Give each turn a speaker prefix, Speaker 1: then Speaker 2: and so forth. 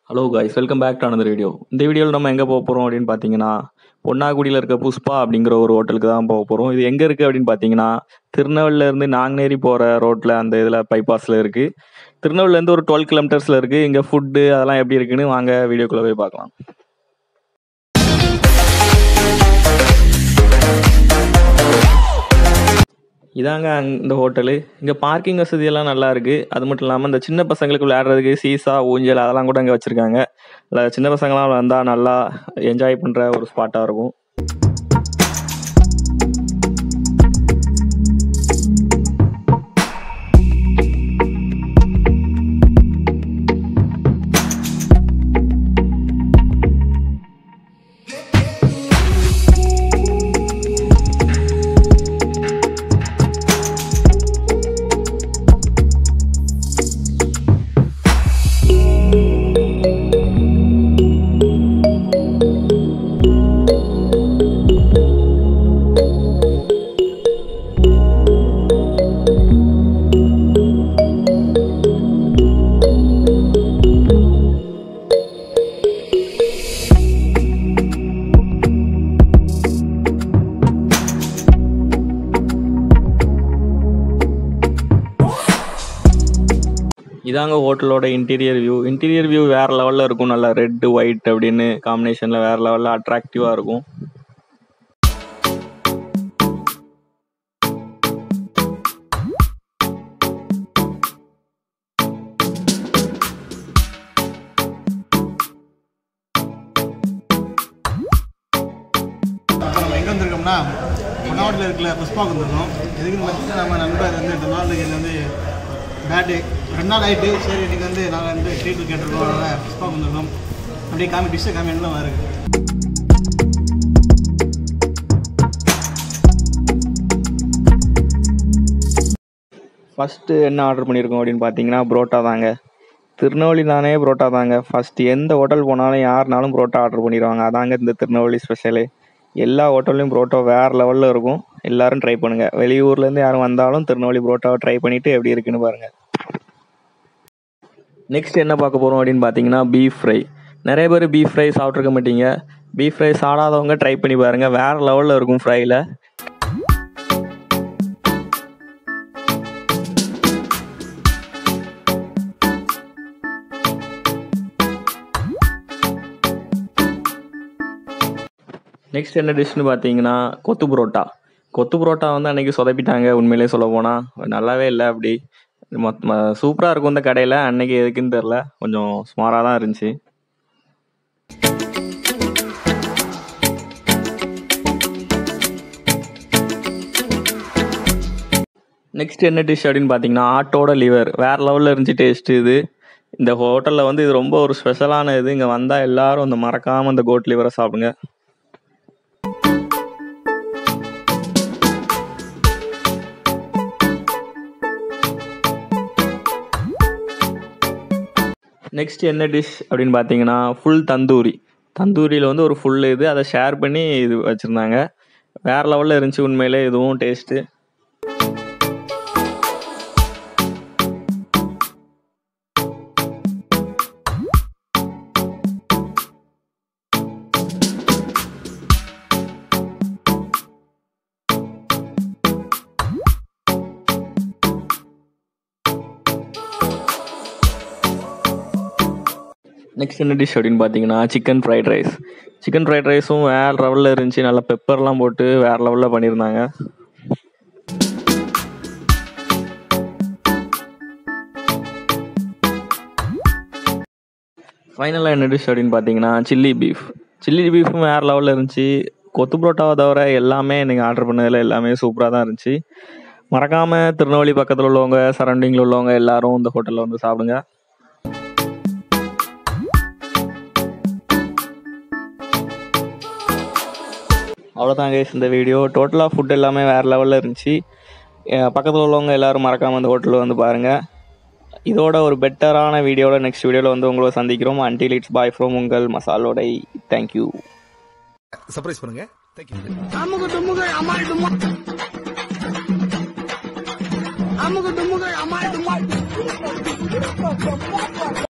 Speaker 1: hello guys welcome back to another video இந்த வீடியோவில் நம்ம எங்கே போக போகிறோம் அப்படின்னு பார்த்தீங்கன்னா பொன்னாக்குடியில் இருக்க புஷ்பா அப்படிங்கிற ஒரு ஹோட்டலுக்கு தான் போக போகிறோம் இது எங்கே இருக்குது அப்படின்னு பார்த்தீங்கன்னா திருநெல்வேலியிலேருந்து நாங்குநேரி போகிற ரோட்டில் அந்த இதில் பைபாஸில் இருக்குது திருநெல்வேலிலேருந்து ஒரு டுவெல் கிலோமீட்டர்ஸில் இருக்குது இங்கே ஃபுட்டு அதெல்லாம் எப்படி இருக்குன்னு வாங்க வீடியோக்குள்ளே போய் பார்க்கலாம் இதாங்க அங்க- இந்த ஹோட்டலு இங்கே பார்க்கிங் வசதியெல்லாம் நல்லா இருக்கு அது மட்டும் இல்லாமல் இந்த சின்ன பசங்களுக்கு விளையாடுறதுக்கு சீசா ஊஞ்சல் அதெல்லாம் கூட இங்கே வச்சுருக்காங்க அதில் சின்ன பசங்களாம் வந்தால் நல்லா என்ஜாய் பண்ணுற ஒரு ஸ்பாட்டாக இருக்கும் இதாங்க ஹோட்டலோட இன்டீரியர் வியூ இன்டீரியர் வியூ வேறு லெவலில் இருக்கும் நல்லா ரெட் ஒயிட் அப்படின்னு காம்பினேஷனில் வேறு லெவலில் அட்ராக்டிவாக இருக்கும்
Speaker 2: இப்போ நம்ம எங்கே வந்திருக்கோம்னா மணவாட்டில் இருக்கிற புஷ்பாவுக்கு வந்திருக்கோம் எதுக்குன்னு பார்த்தீங்கன்னா நம்ம நண்பர் வந்து இந்த நாள் இது வந்து பேட்டே ரெண்டு நாள் ஆகிட்டு சரி இன்னைக்கு வந்து நாங்கள் வந்து ட்ரீட் கேட்டிருக்கோம் அதனால் புஷ்பாவுக்கு வந்திருக்கோம் அப்படியே காமி டிஷ்ஷை காமி என்ன இருக்கு
Speaker 1: ஃபஸ்ட்டு என்ன ஆர்டர் பண்ணியிருக்கோம் அப்படின்னு பார்த்தீங்கன்னா புரோட்டா தாங்க திருநெல்வேலி தானே புரோட்டா தாங்க ஃபஸ்ட்டு எந்த ஹோட்டல் போனாலும் யாருனாலும் புரோட்டா ஆர்டர் பண்ணிடுவாங்க அதாங்க இந்த திருநெல்வேலி ஸ்பெஷலு எல்லா ஹோட்டல்லையும் புரோட்டா வேறு லெவலில் இருக்கும் எல்லாரும் ட்ரை பண்ணுங்கள் வெளியூர்லேருந்து யாரும் வந்தாலும் திருநெல்வேலி புரோட்டாவை ட்ரை பண்ணிவிட்டு எப்படி இருக்குன்னு பாருங்கள் நெக்ஸ்ட் என்ன பார்க்க போகிறோம் அப்படின்னு பார்த்தீங்கன்னா பீஃப் ஃப்ரை நிறைய பேர் பீஃப் ஃப்ரை சாப்பிட்ருக்க மாட்டீங்க பீஃப் ஃப்ரை சாடாதவங்க ட்ரை பண்ணி பாருங்கள் வேறு லெவலில் இருக்கும் ஃப்ரையில் நெக்ஸ்ட் என்ன டிஷ்னு பார்த்தீங்கன்னா கொத்து புரோட்டா கொத்து புரோட்டா வந்து அன்னைக்கு சொதப்பிட்டாங்க உண்மையிலே சொல்ல போனால் நல்லாவே இல்லை அப்படி சூப்பராக இருக்கும் இந்த கடையில் அன்னைக்கு எதுக்குன்னு தெரில கொஞ்சம் சுமாராக தான் இருந்துச்சு நெக்ஸ்ட் என்ன டிஷ் அப்படின்னு பார்த்தீங்கன்னா ஆட்டோட லிவர் வேறு லெவலில் இருந்துச்சு டேஸ்ட்டு இது இந்த ஹோட்டலில் வந்து இது ரொம்ப ஒரு ஸ்பெஷலான இது இங்கே வந்தால் எல்லாரும் இந்த மறக்காமல் இந்த கோட் லிவரை சாப்பிடுங்க நெக்ஸ்ட் என்ன டிஷ் அப்படின்னு பார்த்தீங்கன்னா ஃபுல் தந்தூரி தந்தூரியில் வந்து ஒரு ஃபுல் இது அதை ஷேர் பண்ணி இது வச்சுருந்தாங்க வேறு லெவலில் இருந்துச்சு உண்மையிலே இதுவும் டேஸ்ட்டு நெக்ஸ்ட் என்ன டிஷ் அப்படின்னு பார்த்தீங்கன்னா chicken fried rice chicken fried ரைஸும் வேறு லெவலில் இருந்துச்சு நல்லா பெப்பர்லாம் போட்டு வேறு லெவலில் பண்ணியிருந்தாங்க ஃபைனலாக என்ன டிஷ் அப்படின்னு பார்த்தீங்கன்னா சில்லி பீஃப் சில்லி பீஃபும் வேறு லெவலில் இருந்துச்சு கொத்து புரோட்டாவை தவிர எல்லாமே நீங்கள் ஆர்டர் பண்ணதில் எல்லாமே சூப்பராக தான் இருந்துச்சு மறக்காமல் திருநெல்வேலி பக்கத்தில் உள்ளவங்க சரௌண்டிங்கில் உள்ளவங்க எல்லாரும் இந்த ஹோட்டலில் வந்து சாப்பிடுங்க அவ்வளோதான் கைஸ் இந்த வீடியோ டோட்டலாக ஃபுட் எல்லாமே வேறு லெவலில் இருந்துச்சு பக்கத்தில் உள்ளவங்க எல்லாரும் மறக்காமல் அந்த ஹோட்டலில் வந்து பாருங்கள் இதோட ஒரு பெட்டரான வீடியோவில் நெக்ஸ்ட் வீடியோவில் வந்து உங்களை சந்திக்கிறோம் அன்டில் இட்ஸ் பாய் ஃப்ரம் உங்கள் மசாலோடை தேங்க்யூ
Speaker 3: சர்ப்ரைஸ் பண்ணுங்க தேங்க்யூ
Speaker 4: அமுகு டுமுகு அமால் டுமா அமுகு டுமுகு அமால் டுமா